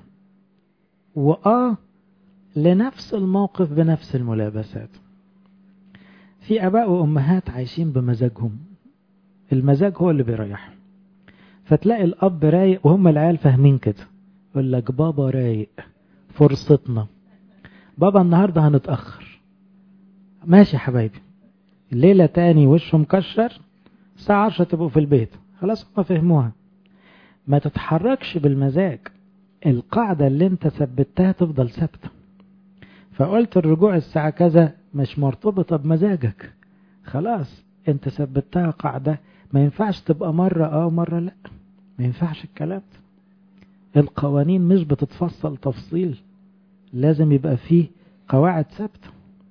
وآه لنفس الموقف بنفس الملابسات في أباء وأمهات عايشين بمزاجهم المزاج هو اللي بيريحهم فتلاقي الأب رايق وهم العيال فاهمين كده يقول لك بابا رايق فرصتنا بابا النهاردة هنتأخر ماشي يا حبايبي الليلة تاني وشه مكشر الساعة عشرة تبقوا في البيت خلاص هم فهموها ما تتحركش بالمزاج القاعدة اللي انت ثبتها تفضل ثابتة فقلت الرجوع الساعة كذا مش مرتبطة بمزاجك خلاص انت ثبتها قاعدة ما ينفعش تبقى مرة اه مرة لا ما ينفعش الكلام ده القوانين مش بتتفصل تفصيل لازم يبقى فيه قواعد ثابتة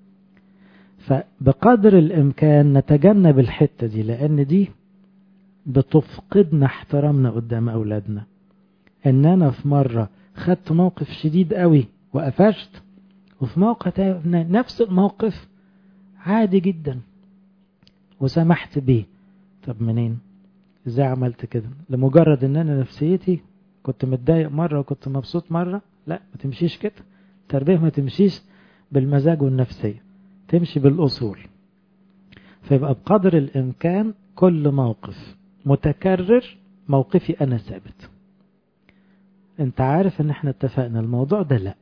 فبقدر الإمكان نتجنب الحتة دي لأن دي بتفقدنا احترامنا قدام أولادنا إن أنا في مرة خدت موقف شديد قوي وقفشت وفي موقف نفس الموقف عادي جدا وسمحت بيه طب منين ازاي عملت كده لمجرد ان انا نفسيتي كنت متضايق مرة وكنت مبسوط مرة لا ما تمشيش كده التربية ما تمشيش بالمزاج والنفسية تمشي بالأصول فيبقى بقدر الإمكان كل موقف متكرر موقفي أنا ثابت انت عارف ان احنا اتفقنا الموضوع ده لا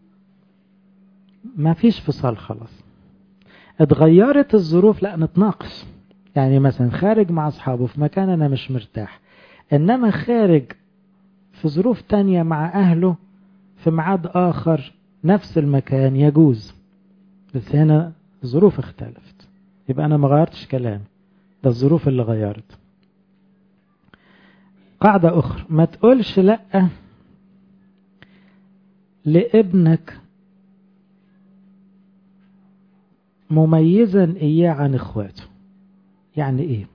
ما فيش فصال خلاص اتغيرت الظروف لا نتناقش يعني مثلا خارج مع اصحابه في مكان انا مش مرتاح انما خارج في ظروف تانية مع اهله في ميعاد اخر نفس المكان يجوز بس هنا الظروف اختلفت يبقى انا ما غيرتش كلامي ده الظروف اللي غيرت قاعدة اخرى ما تقولش لأ لابنك مميزا إياه عن إخواته يعني إيه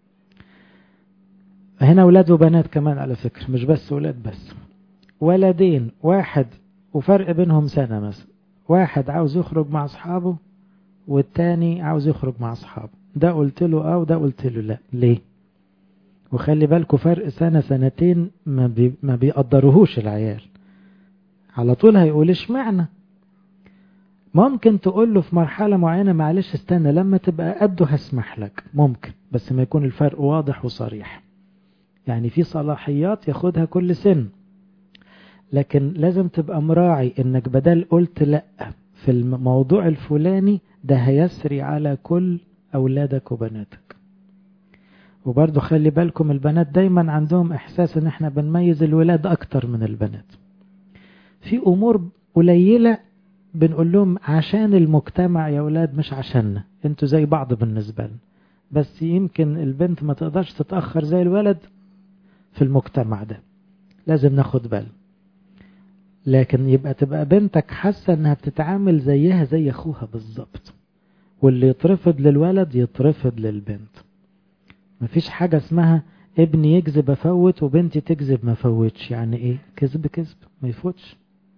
هنا أولاد وبنات كمان على فكرة مش بس أولاد بس ولدين واحد وفرق بينهم سنة مثلا واحد عاوز يخرج مع أصحابه والتاني عاوز يخرج مع أصحابه ده قلت له اه وده قلت له لا ليه وخلي بالكوا فرق سنة سنتين ما, بي ما بيقدروهوش العيال على طول هيقول اشمعنى ممكن تقول له في مرحلة معينة معلش استنى لما تبقى قده هسمح لك ممكن بس ما يكون الفرق واضح وصريح يعني في صلاحيات ياخدها كل سن لكن لازم تبقى مراعي انك بدل قلت لا في الموضوع الفلاني ده هيسري على كل اولادك وبناتك وبرضو خلي بالكم البنات دايما عندهم احساس ان احنا بنميز الولاد اكتر من البنات في امور قليلة بنقول لهم عشان المجتمع يا ولاد مش عشاننا انتوا زي بعض بالنسبة لنا بس يمكن البنت ما تقدرش تتأخر زي الولد في المجتمع ده لازم ناخد بال لكن يبقى تبقى بنتك حاسة انها بتتعامل زيها زي اخوها بالظبط واللي يترفض للولد يترفض للبنت مفيش حاجة اسمها ابني يكذب افوت وبنتي تكذب ما فوتش يعني ايه كذب كذب ما يفوتش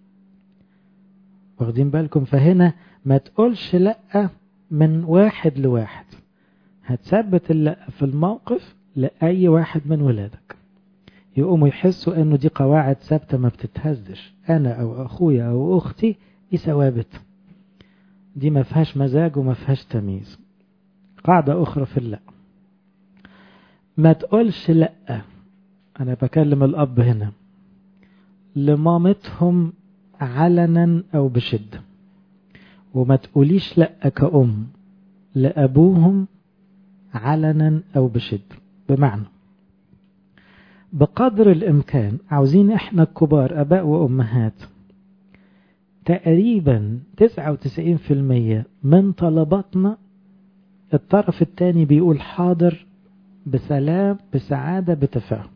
واخدين بالكم فهنا ما تقولش لا من واحد لواحد هتثبت اللا في الموقف لأي واحد من ولادك يقوموا يحسوا انه دي قواعد ثابتة ما بتتهزش انا او اخويا او اختي دي ثوابت دي ما فيهاش مزاج وما فيهاش تمييز قاعدة اخرى في اللا ما تقولش لا انا بكلم الاب هنا لمامتهم علنا او بشدة وما تقوليش لا كأم لأبوهم علنا او بشدة بمعنى بقدر الإمكان عاوزين إحنا الكبار أباء وأمهات تقريبا 99% من طلباتنا الطرف الثاني بيقول حاضر بسلام بسعادة بتفاهم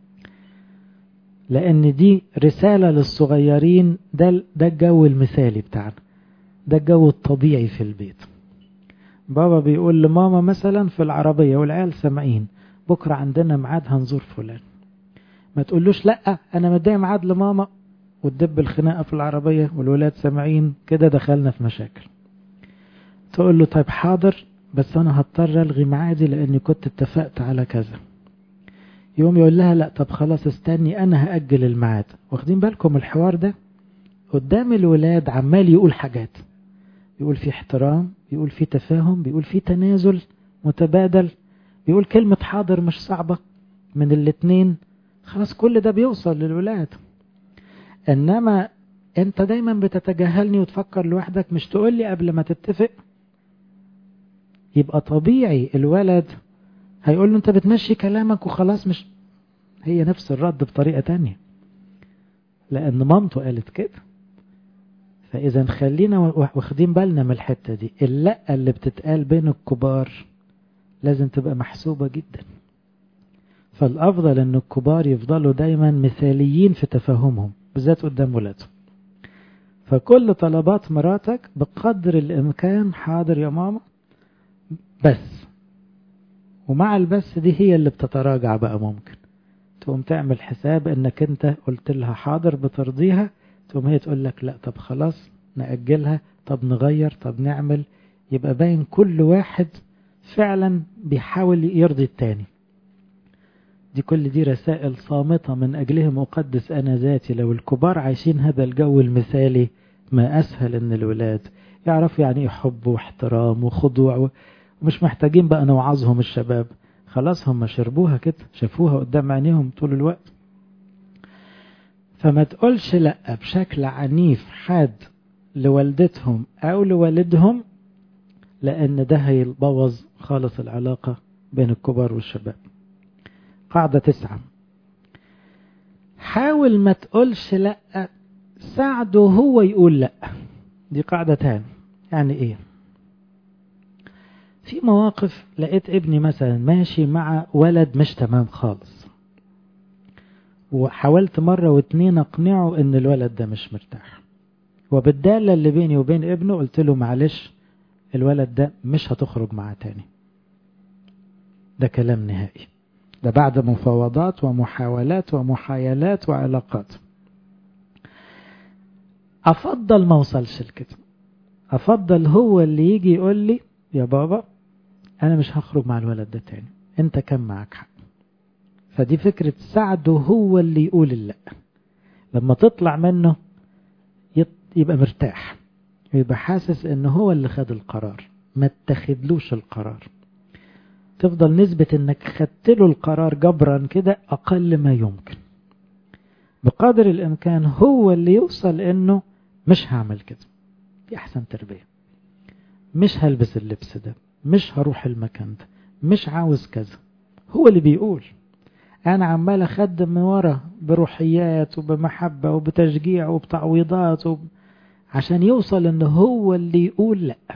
لأن دي رسالة للصغيرين ده, ده الجو المثالي بتاعنا ده الجو الطبيعي في البيت بابا بيقول لماما مثلا في العربية والعيال سامعين بكرة عندنا ميعاد هنزور فلان ما تقولوش لا انا مدعي ميعاد لماما وتدب الخناقه في العربيه والولاد سامعين كده دخلنا في مشاكل تقول له طيب حاضر بس انا هضطر الغي ميعادي لاني كنت اتفقت على كذا يوم يقول لها لا طب خلاص استني انا هاجل الميعاد واخدين بالكم الحوار ده قدام الولاد عمال يقول حاجات بيقول في احترام بيقول في تفاهم بيقول في تنازل متبادل بيقول كلمة حاضر مش صعبة من الاتنين خلاص كل ده بيوصل للولاد انما انت دايما بتتجاهلني وتفكر لوحدك مش تقول لي قبل ما تتفق يبقى طبيعي الولد هيقول له انت بتمشي كلامك وخلاص مش هي نفس الرد بطريقة تانية لان مامته قالت كده فاذا خلينا واخدين بالنا من الحتة دي اللقة اللي بتتقال بين الكبار لازم تبقى محسوبة جدا فالأفضل أن الكبار يفضلوا دايما مثاليين في تفاهمهم بالذات قدام ولادهم فكل طلبات مراتك بقدر الإمكان حاضر يا ماما بس ومع البس دي هي اللي بتتراجع بقى ممكن تقوم تعمل حساب انك انت قلت لها حاضر بترضيها تقوم هي تقول لك لا طب خلاص نأجلها طب نغير طب نعمل يبقى باين كل واحد فعلا بيحاول يرضي التاني دي كل دي رسائل صامتة من أجلهم أقدس أنا ذاتي لو الكبار عايشين هذا الجو المثالي ما أسهل أن الولاد يعرفوا يعني إيه حب واحترام وخضوع ومش محتاجين بقى نوعظهم الشباب خلاص هم شربوها كده شافوها قدام عينيهم طول الوقت فما تقولش لأ بشكل عنيف حاد لوالدتهم أو لوالدهم لأن ده هيبوظ خالص العلاقة بين الكبار والشباب قاعدة تسعة حاول ما تقولش لأ ساعده هو يقول لأ دي قاعدة تاني يعني ايه في مواقف لقيت ابني مثلا ماشي مع ولد مش تمام خالص وحاولت مرة واتنين اقنعه ان الولد ده مش مرتاح وبالدالة اللي بيني وبين ابنه قلت له معلش الولد ده مش هتخرج معاه تاني ده كلام نهائي ده بعد مفاوضات ومحاولات ومحايلات وعلاقات افضل ما اوصلش لكده افضل هو اللي يجي يقول لي يا بابا انا مش هخرج مع الولد ده تاني انت كان معك حق فدي فكرة ساعده هو اللي يقول لا لما تطلع منه يبقى مرتاح يبقى حاسس ان هو اللي خد القرار ما اتخذلوش القرار تفضل نسبة انك خدت له القرار جبرا كده اقل ما يمكن بقدر الامكان هو اللي يوصل انه مش هعمل كده دي احسن تربية مش هلبس اللبس ده مش هروح المكان ده مش عاوز كذا هو اللي بيقول انا عمال اخدم من ورا بروحيات وبمحبة وبتشجيع وبتعويضات وب... عشان يوصل ان هو اللي يقول لا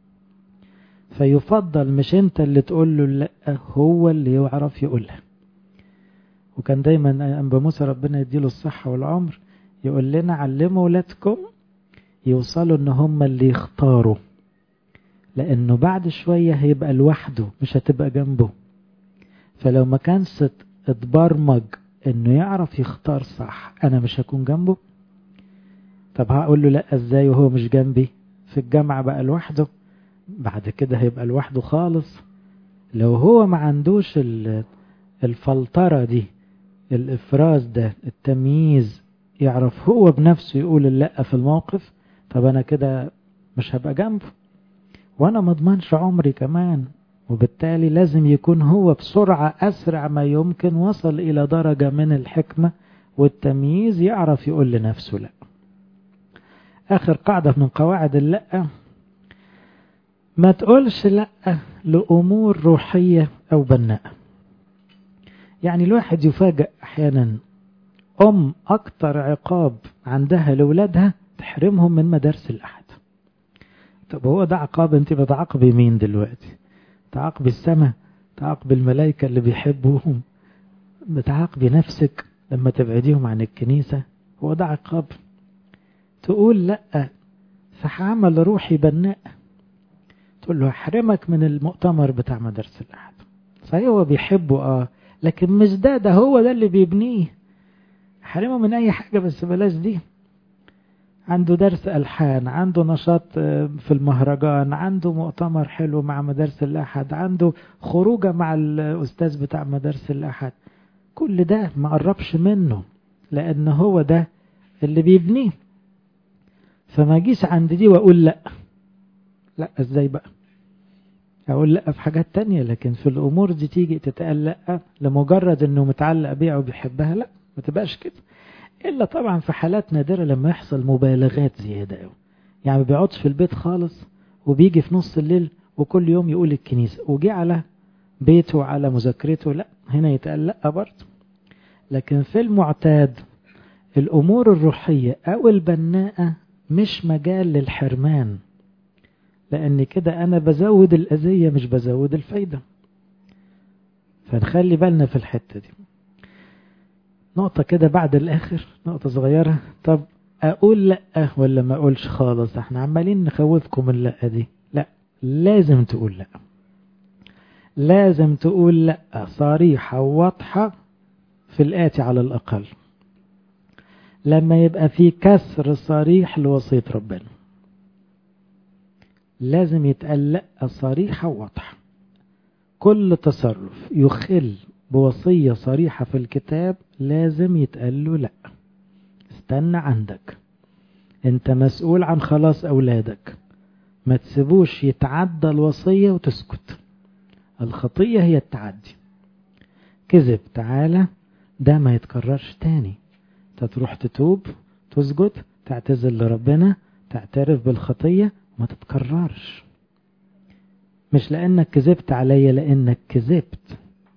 فيفضل مش انت اللي تقول له لا هو اللي يعرف يقولها وكان دايما انبا موسى ربنا يديله الصحة والعمر يقول لنا علموا ولادكم يوصلوا ان هم اللي يختاروا لانه بعد شوية هيبقى لوحده مش هتبقى جنبه فلو ما كانش اتبرمج انه يعرف يختار صح انا مش هكون جنبه طب هقول له لا ازاي وهو مش جنبي في الجامعة بقى لوحده بعد كده هيبقى لوحده خالص لو هو ما عندوش الفلترة دي الافراز ده التمييز يعرف هو بنفسه يقول اللا في الموقف طب انا كده مش هبقى جنبه وانا مضمنش عمري كمان وبالتالي لازم يكون هو بسرعة أسرع ما يمكن وصل إلى درجة من الحكمة والتمييز يعرف يقول لنفسه لا آخر قاعدة من قواعد اللأ ما تقولش لأ لأمور روحية أو بناءة يعني الواحد يفاجأ أحيانا أم أكتر عقاب عندها لولادها تحرمهم من مدارس الأحد طب هو ده عقاب انت بتعاقبي مين دلوقتي تعاقبي السماء تعاقبي الملائكة اللي بيحبوهم بتعاقبي نفسك لما تبعديهم عن الكنيسة هو ده عقاب تقول لأ فحعمل روحي بناء تقول له احرمك من المؤتمر بتاع مدرسة الأحد صحيح هو بيحبه اه لكن مش ده ده هو ده اللي بيبنيه احرمه من اي حاجة بس بلاش دي عنده درس ألحان عنده نشاط في المهرجان عنده مؤتمر حلو مع مدارس الأحد عنده خروجة مع الأستاذ بتاع مدارس الأحد كل ده ما قربش منه لأن هو ده اللي بيبنيه فما جيش عند دي وأقول لأ لأ ازاي بقى أقول لأ في حاجات تانية لكن في الأمور دي تيجي تتقال لأ لمجرد أنه متعلق بيها وبيحبها لأ ما تبقاش كده إلا طبعا في حالات نادرة لما يحصل مبالغات زيادة قوي يعني ما بيقعدش في البيت خالص وبيجي في نص الليل وكل يوم يقول الكنيسة وجي على بيته وعلى مذاكرته لا هنا يتقال لا برضه لكن في المعتاد الأمور الروحية أو البناءة مش مجال للحرمان لأن كده أنا بزود الأذية مش بزود الفايدة فنخلي بالنا في الحتة دي نقطة كده بعد الآخر نقطة صغيرة طب أقول لأ ولا ما أقولش خالص احنا عمالين نخوفكم اللأ دي لا لازم تقول لأ لازم تقول لأ صريحة وواضحة في الآتي على الأقل لما يبقى في كسر صريح لوصية ربنا لازم يتقال لا صريحة وواضحة كل تصرف يخل بوصية صريحة في الكتاب لازم يتقال له لا استنى عندك انت مسؤول عن خلاص اولادك ما تسيبوش يتعدى الوصية وتسكت الخطية هي التعدي كذب تعالى ده ما يتكررش تاني تروح تتوب تسجد تعتذر لربنا تعترف بالخطية وما تتكررش مش لأنك كذبت عليا لأنك كذبت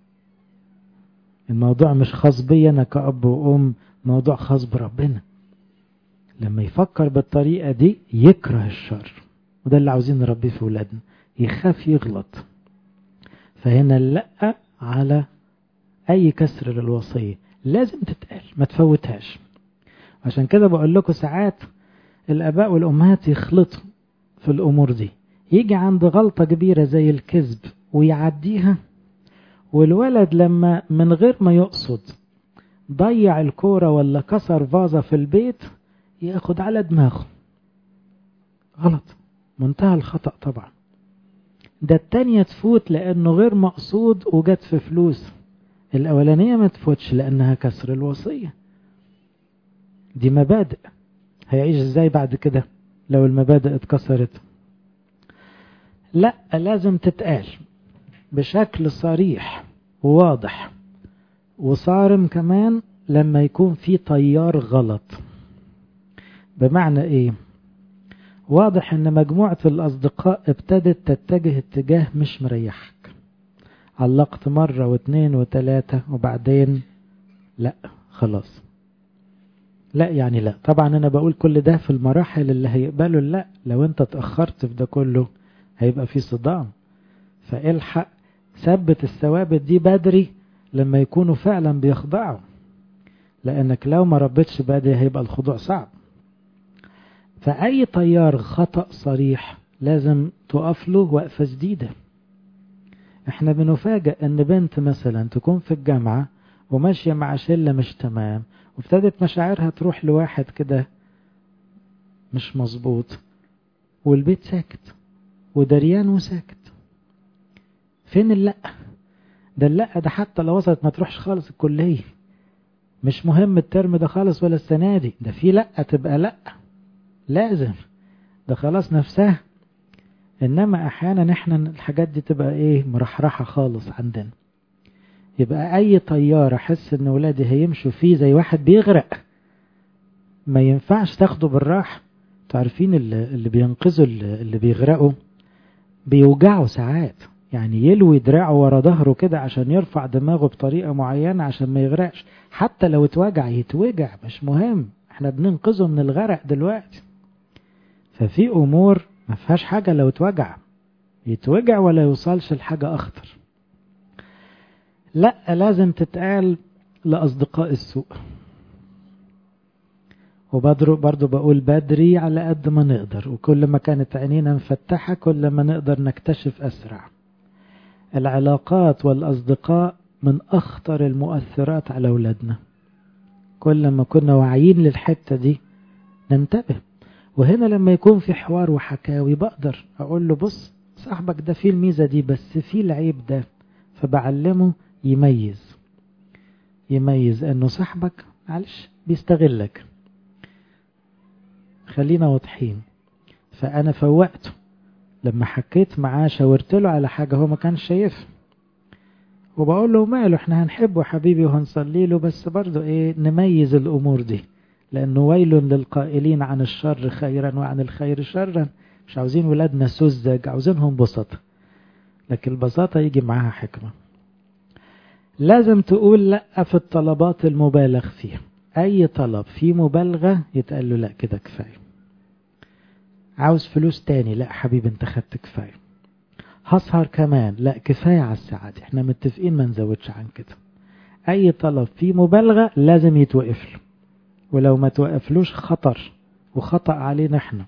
الموضوع مش خاص بي أنا كأب وأم موضوع خاص بربنا لما يفكر بالطريقة دي يكره الشر وده اللي عاوزين نربيه في ولادنا يخاف يغلط فهنا لا على أي كسر للوصية لازم تتقال ما تفوتهاش عشان كده بقول لكم ساعات الآباء والأمهات يخلطوا في الأمور دي يجي عند غلطة كبيرة زي الكذب ويعديها والولد لما من غير ما يقصد ضيع الكورة ولا كسر فازة في البيت ياخد على دماغه غلط منتهى الخطأ طبعا ده التانية تفوت لأنه غير مقصود وجت في فلوس الأولانية ما تفوتش لأنها كسر الوصية دي مبادئ هيعيش ازاي بعد كده لو المبادئ اتكسرت لا لازم تتقال بشكل صريح وواضح وصارم كمان لما يكون في طيار غلط بمعنى ايه واضح ان مجموعة الاصدقاء ابتدت تتجه اتجاه مش مريحك علقت مرة واثنين وثلاثة وبعدين لا خلاص لا يعني لا طبعا انا بقول كل ده في المراحل اللي هيقبلوا لا لو انت اتأخرت في ده كله هيبقى في صدام فالحق ثبت الثوابت دي بدري لما يكونوا فعلا بيخضعوا لانك لو ما ربيتش بدري هيبقى الخضوع صعب فأي طيار خطأ صريح لازم تقف له وقفة جديدة احنا بنفاجئ ان بنت مثلا تكون في الجامعة وماشية مع شلة مش تمام وابتدت مشاعرها تروح لواحد كده مش مظبوط والبيت ساكت ودريان وساكت فين اللأ ده اللأ ده حتى لو وصلت ما تروحش خالص الكلية مش مهم الترم ده خالص ولا السنة دي ده في لأ تبقى لأ لازم ده خلاص نفسها انما احيانا احنا الحاجات دي تبقى ايه مرحرحة خالص عندنا يبقى اي طيارة احس ان ولادي هيمشوا فيه زي واحد بيغرق ما ينفعش تاخده بالراحة تعرفين اللي, اللي بينقذوا اللي بيغرقوا بيوجعوا ساعات يعني يلوي دراعه ورا ظهره كده عشان يرفع دماغه بطريقة معينة عشان ما يغرقش حتى لو اتوجع يتوجع مش مهم احنا بننقذه من الغرق دلوقتي ففي امور ما فيهاش حاجة لو اتوجع يتوجع ولا يوصلش لحاجة اخطر لا لازم تتقال لأصدقاء السوء وبرضه بقول بدري على قد ما نقدر وكل ما كانت عينينا مفتحة كل ما نقدر نكتشف أسرع العلاقات والأصدقاء من أخطر المؤثرات على أولادنا كل ما كنا واعيين للحتة دي ننتبه وهنا لما يكون في حوار وحكاوي بقدر أقول له بص صاحبك ده فيه الميزة دي بس فيه العيب ده فبعلمه يميز يميز انه صاحبك معلش بيستغلك خلينا واضحين فانا فوقته لما حكيت معاه شاورت له على حاجة هو ما كانش شايفها وبقول له ماله احنا هنحبه حبيبي وهنصلي له بس برضه ايه نميز الامور دي لانه ويل للقائلين عن الشر خيرا وعن الخير شرا مش عاوزين ولادنا سذج عاوزينهم بسطة لكن البساطة يجي معاها حكمة لازم تقول لا في الطلبات المبالغ فيها اي طلب فيه مبالغة يتقال له لا كده كفاية عاوز فلوس تاني لا حبيبي انت خدت كفاية هسهر كمان لا كفاية على الساعة دي احنا متفقين ما نزودش عن كده اي طلب فيه مبالغة لازم يتوقف له ولو ما توقفلوش خطر وخطأ علينا احنا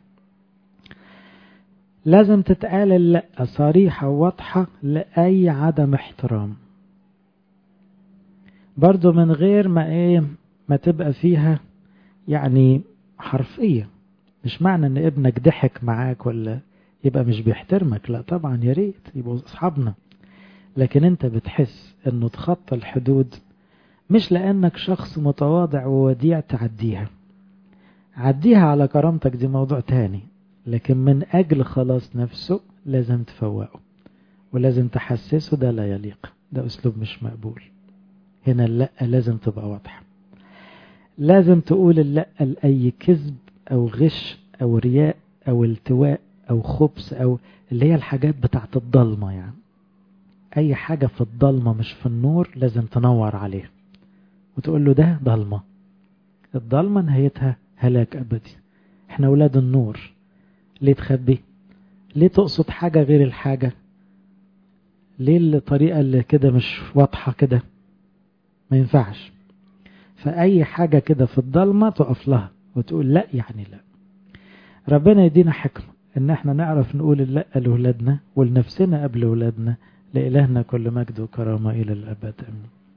لازم تتقال لا صريحة وواضحة لأي عدم احترام برضو من غير ما ايه ما تبقى فيها يعني حرفية مش معنى ان ابنك ضحك معاك ولا يبقى مش بيحترمك لا طبعا يا ريت يبقوا اصحابنا لكن انت بتحس انه تخطى الحدود مش لانك شخص متواضع ووديع تعديها عديها على كرامتك دي موضوع تاني لكن من اجل خلاص نفسه لازم تفوقه ولازم تحسسه ده لا يليق ده اسلوب مش مقبول هنا اللا لازم تبقى واضحة لازم تقول اللا لأي كذب أو غش أو رياء أو التواء أو خبث أو اللي هي الحاجات بتاعت الضلمة يعني أي حاجة في الضلمة مش في النور لازم تنور عليه وتقول له ده ضلمة الضلمة نهايتها هلاك أبدي احنا أولاد النور ليه تخبي ليه تقصد حاجة غير الحاجة ليه الطريقة اللي كده مش واضحة كده ما ينفعش فأي حاجة كده في الضلمة تقف لها وتقول لا يعني لا ربنا يدينا حكمة ان احنا نعرف نقول اللا لأولادنا ولنفسنا قبل أولادنا لإلهنا كل مجد وكرامة إلى الأبد أمين